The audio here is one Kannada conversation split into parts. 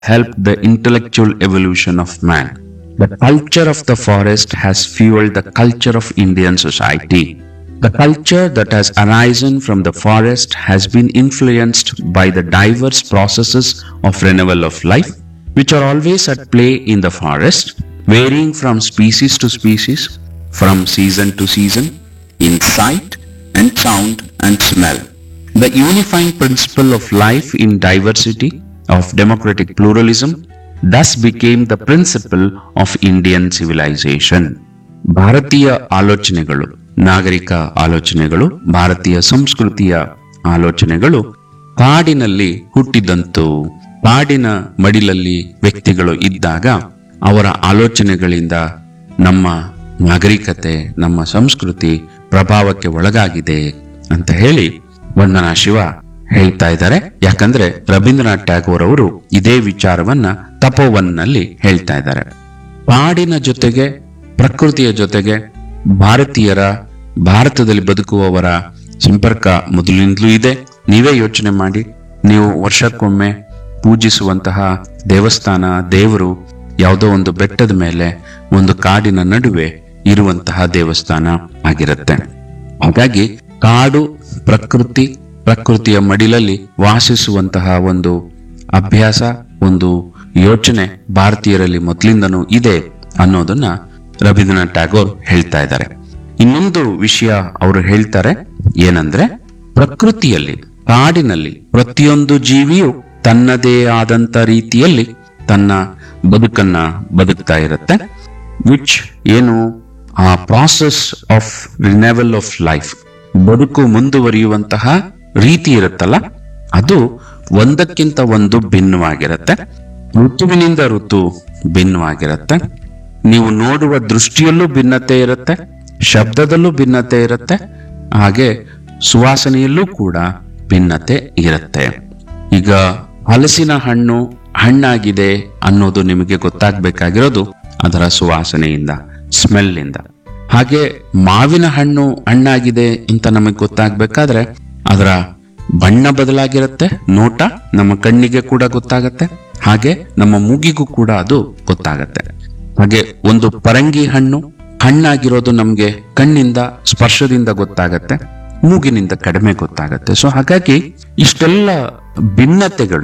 helped the intellectual evolution of man. The culture of the forest has fueled the culture of Indian society. The culture that has arisen from the forest has been influenced by the diverse processes of renewal of life, which are always at play in the forest, varying from species to species, from season to season, in sight and sound and smell. The unifying principle of life in diversity, of democratic pluralism, thus became the principle of Indian civilization. ಭಾರತೀಯ ಆಲೋಚನೆಗಳು ನಾಗರಿಕ ಆಲೋಚನೆಗಳು ಭಾರತೀಯ ಸಂಸ್ಕೃತಿಯ ಆಲೋಚನೆಗಳು ಕಾಡಿನಲ್ಲಿ ಹುಟ್ಟಿದಂತು ಕಾಡಿನ ಮಡಿಲಲ್ಲಿ ವ್ಯಕ್ತಿಗಳು ಇದ್ದಾಗ ಅವರ ಆಲೋಚನೆಗಳಿಂದ ನಮ್ಮ ನಾಗರಿಕತೆ ನಮ್ಮ ಸಂಸ್ಕೃತಿ ಪ್ರಭಾವಕ್ಕೆ ಒಳಗಾಗಿದೆ ಅಂತ ಹೇಳಿ ವಂದನಾ ಶಿವ ಹೇಳ್ತಾ ಇದ್ದಾರೆ ಯಾಕಂದ್ರೆ ರವೀಂದ್ರನಾಥ್ ಟ್ಯಾಗೋರ್ ಅವರು ಇದೇ ವಿಚಾರವನ್ನ ತಪೋವನ್ನಲ್ಲಿ ಹೇಳ್ತಾ ಇದ್ದಾರೆ ಕಾಡಿನ ಜೊತೆಗೆ ಪ್ರಕೃತಿಯ ಜೊತೆಗೆ ಭಾರತೀಯರ ಭಾರತದಲ್ಲಿ ಬದುಕುವವರ ಸಂಪರ್ಕ ಮೊದಲಿನಿಂದಲೂ ಇದೆ ನೀವೇ ಯೋಚನೆ ಮಾಡಿ ನೀವು ವರ್ಷಕ್ಕೊಮ್ಮೆ ಪೂಜಿಸುವಂತಹ ದೇವಸ್ಥಾನ ದೇವರು ಯಾವುದೋ ಒಂದು ಬೆಟ್ಟದ ಮೇಲೆ ಒಂದು ಕಾಡಿನ ನಡುವೆ ಇರುವಂತಹ ದೇವಸ್ಥಾನ ಆಗಿರುತ್ತೆ ಹಾಗಾಗಿ ಕಾಡು ಪ್ರಕೃತಿ ಪ್ರಕೃತಿಯ ಮಡಿಲಲ್ಲಿ ವಾಸಿಸುವಂತಹ ಒಂದು ಅಭ್ಯಾಸ ಒಂದು ಯೋಚನೆ ಭಾರತೀಯರಲ್ಲಿ ಮೊದಲಿಂದನೂ ಇದೆ ಅನ್ನೋದನ್ನ ರವೀಂದ್ರನಾಥ್ ಟ್ಯಾಗೋರ್ ಹೇಳ್ತಾ ಇದ್ದಾರೆ ಇನ್ನೊಂದು ವಿಷಯ ಅವರು ಹೇಳ್ತಾರೆ ಏನಂದ್ರೆ ಪ್ರಕೃತಿಯಲ್ಲಿ ಕಾಡಿನಲ್ಲಿ ಪ್ರತಿಯೊಂದು ಜೀವಿಯು ತನ್ನದೇ ಆದಂತ ರೀತಿಯಲ್ಲಿ ತನ್ನ ಬದುಕನ್ನ ಬದುಕ್ತಾ ಇರುತ್ತೆ ವಿಚ್ ಏನು ಆ process of renewal of life ಬದುಕು ಮುಂದುವರಿಯುವಂತಹ ರೀತಿ ಇರುತ್ತಲ್ಲ ಅದು ಒಂದಕ್ಕಿಂತ ಒಂದು ಭಿನ್ನವಾಗಿರುತ್ತೆ ಋತುವಿನಿಂದ ಋತು ಭಿನ್ನವಾಗಿರುತ್ತೆ ನೀವು ನೋಡುವ ದೃಷ್ಟಿಯಲ್ಲೂ ಭಿನ್ನತೆ ಇರುತ್ತೆ ಶಬ್ದದಲ್ಲೂ ಭಿನ್ನತೆ ಇರುತ್ತೆ ಹಾಗೆ ಸುವಾಸನೆಯಲ್ಲೂ ಕೂಡ ಭಿನ್ನತೆ ಇರುತ್ತೆ ಈಗ ಹಲಸಿನ ಹಣ್ಣು ಹಣ್ಣಾಗಿದೆ ಅನ್ನೋದು ನಿಮಗೆ ಗೊತ್ತಾಗ್ಬೇಕಾಗಿರೋದು ಅದರ ಸುವಾಸನೆಯಿಂದ ಸ್ಮೆಲ್ನಿಂದ ಹಾಗೆ ಮಾವಿನ ಹಣ್ಣು ಹಣ್ಣಾಗಿದೆ ಅಂತ ನಮಗೆ ಗೊತ್ತಾಗ್ಬೇಕಾದ್ರೆ ಅದರ ಬಣ್ಣ ಬದಲಾಗಿರುತ್ತೆ ನೋಟ ನಮ್ಮ ಕಣ್ಣಿಗೆ ಕೂಡ ಗೊತ್ತಾಗತ್ತೆ ಹಾಗೆ ನಮ್ಮ ಮೂಗಿಗೂ ಕೂಡ ಅದು ಗೊತ್ತಾಗತ್ತೆ ಹಾಗೆ ಒಂದು ಪರಂಗಿ ಹಣ್ಣು ಹಣ್ಣಾಗಿರೋದು ನಮ್ಗೆ ಕಣ್ಣಿಂದ ಸ್ಪರ್ಶದಿಂದ ಗೊತ್ತಾಗತ್ತೆ ಮೂಗಿನಿಂದ ಕಡಿಮೆ ಗೊತ್ತಾಗತ್ತೆ ಸೊ ಹಾಗಾಗಿ ಇಷ್ಟೆಲ್ಲ ಭಿನ್ನತೆಗಳು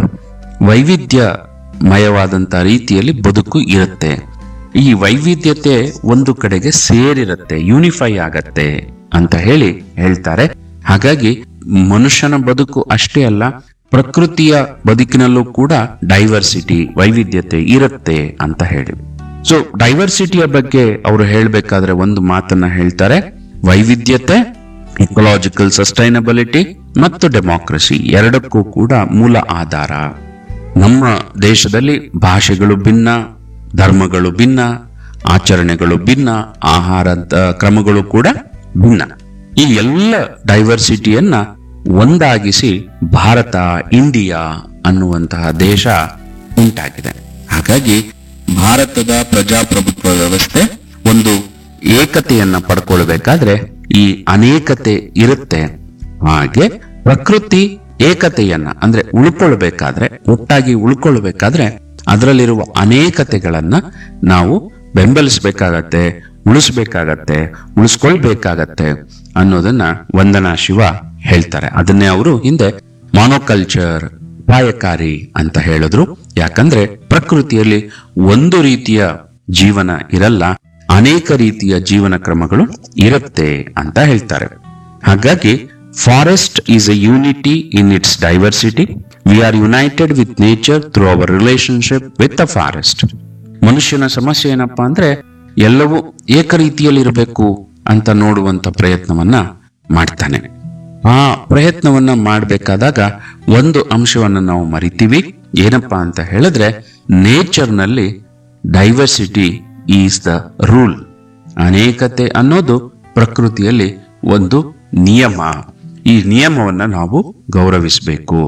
ವೈವಿಧ್ಯಮಯವಾದಂತ ರೀತಿಯಲ್ಲಿ ಬದುಕು ಇರುತ್ತೆ ಈ ವೈವಿಧ್ಯತೆ ಒಂದು ಕಡೆಗೆ ಸೇರಿರುತ್ತೆ ಯೂನಿಫೈ ಆಗತ್ತೆ ಅಂತ ಹೇಳಿ ಹೇಳ್ತಾರೆ ಹಾಗಾಗಿ ಮನುಷ್ಯನ ಬದುಕು ಅಷ್ಟೇ ಅಲ್ಲ ಪ್ರಕೃತಿಯ ಬದುಕಿನಲ್ಲೂ ಕೂಡ ಡೈವರ್ಸಿಟಿ ವೈವಿಧ್ಯತೆ ಇರುತ್ತೆ ಅಂತ ಹೇಳಿ ಸೊ ಡೈವರ್ಸಿಟಿಯ ಬಗ್ಗೆ ಅವರು ಹೇಳಬೇಕಾದ್ರೆ ಒಂದು ಮಾತನ್ನ ಹೇಳ್ತಾರೆ ವೈವಿಧ್ಯತೆ ಇಕೊಲಾಜಿಕಲ್ ಸಸ್ಟೈನಬಿಲಿಟಿ ಮತ್ತು ಡೆಮಾಕ್ರಸಿ ಎರಡಕ್ಕೂ ಕೂಡ ಮೂಲ ಆಧಾರ ನಮ್ಮ ದೇಶದಲ್ಲಿ ಭಾಷೆಗಳು ಭಿನ್ನ ಧರ್ಮಗಳು ಭಿನ್ನ ಆಚರಣೆಗಳು ಭಿನ್ನ ಆಹಾರ ಕ್ರಮಗಳು ಕೂಡ ಭಿನ್ನ ಈ ಎಲ್ಲ ಡೈವರ್ಸಿಟಿಯನ್ನ ಒಂದಾಗಿಸಿ ಭಾರತ ಇಂಡಿಯಾ ಅನ್ನುವಂತಹ ದೇಶ ಉಂಟಾಗಿದೆ ಹಾಗಾಗಿ ಭಾರತದ ಪ್ರಜಾಪ್ರಭುತ್ವ ವ್ಯವಸ್ಥೆ ಒಂದು ಏಕತೆಯನ್ನ ಪಡ್ಕೊಳ್ಬೇಕಾದ್ರೆ ಈ ಅನೇಕತೆ ಇರುತ್ತೆ ಹಾಗೆ ಪ್ರಕೃತಿ ಏಕತೆಯನ್ನ ಅಂದ್ರೆ ಉಳ್ಕೊಳ್ಬೇಕಾದ್ರೆ ಒಟ್ಟಾಗಿ ಉಳ್ಕೊಳ್ಬೇಕಾದ್ರೆ ಅದರಲ್ಲಿರುವ ಅನೇಕತೆಗಳನ್ನ ನಾವು ಬೆಂಬಲಿಸಬೇಕಾಗತ್ತೆ ಉಳಿಸ್ಬೇಕಾಗತ್ತೆ ಉಳಿಸ್ಕೊಳ್ಬೇಕಾಗತ್ತೆ ಅನ್ನೋದನ್ನ ವಂದನಾ ಶಿವ ಹೇಳ್ತಾರೆ ಅದನ್ನೇ ಅವರು ಹಿಂದೆ ಮಾನೋಕಲ್ಚರ್ ಅಪಾಯಕಾರಿ ಅಂತ ಹೇಳಿದ್ರು ಯಾಕಂದ್ರೆ ಪ್ರಕೃತಿಯಲ್ಲಿ ಒಂದು ರೀತಿಯ ಜೀವನ ಇರಲ್ಲ ಅನೇಕ ರೀತಿಯ ಜೀವನ ಕ್ರಮಗಳು ಇರುತ್ತೆ ಅಂತ ಹೇಳ್ತಾರೆ ಹಾಗಾಗಿ forest is a unity in its diversity we are united with nature through our relationship with the forest ಮನುಷ್ಯನ ಸಮಸ್ಯೆ ಏನಪ್ಪಾ ಅಂದ್ರೆ ಎಲ್ಲವೂ ಏಕರೀತಿಯಲ್ಲಿರಬೇಕು ಅಂತ ನೋಡುವಂತ ಪ್ರಯತ್ನವನ್ನ ಮಾಡ್ತಾನೆ ಆ ಪ್ರಯತ್ನವನ್ನ ಮಾಡಬೇಕಾದಾಗ ಒಂದು ಅಂಶವನ್ನ ನಾವು ಮರಿತೀವಿ ಏನಪ್ಪಾ ಅಂತ ಹೇಳಿದ್ರೆ ನೇಚರ್ನಲ್ಲಿ ಡೈವರ್ಸಿಟಿ ಈಸ್ ದ ರೂಲ್ ಅನೇಕತೆ ಅನ್ನೋದು ಪ್ರಕೃತಿಯಲ್ಲಿ ಒಂದು ನಿಯಮ ಈ ನಿಯಮವನ್ನ ನಾವು ಗೌರವಿಸಬೇಕು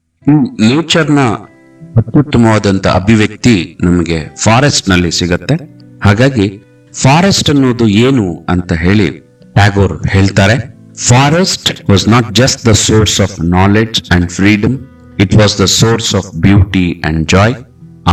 ನೇಚರ್ನ ಅತ್ಯುತ್ತಮವಾದಂತ ಅಭಿವ್ಯಕ್ತಿ ನಮಗೆ ಫಾರೆಸ್ಟ್ ನಲ್ಲಿ ಸಿಗತ್ತೆ ಹಾಗಾಗಿ ಫಾರೆಸ್ಟ್ ಅನ್ನೋದು ಏನು ಅಂತ ಹೇಳಿ ಟ್ಯಾಗೋರ್ ಹೇಳ್ತಾರೆ forest was not just the source of knowledge and freedom it was the source of beauty and Joy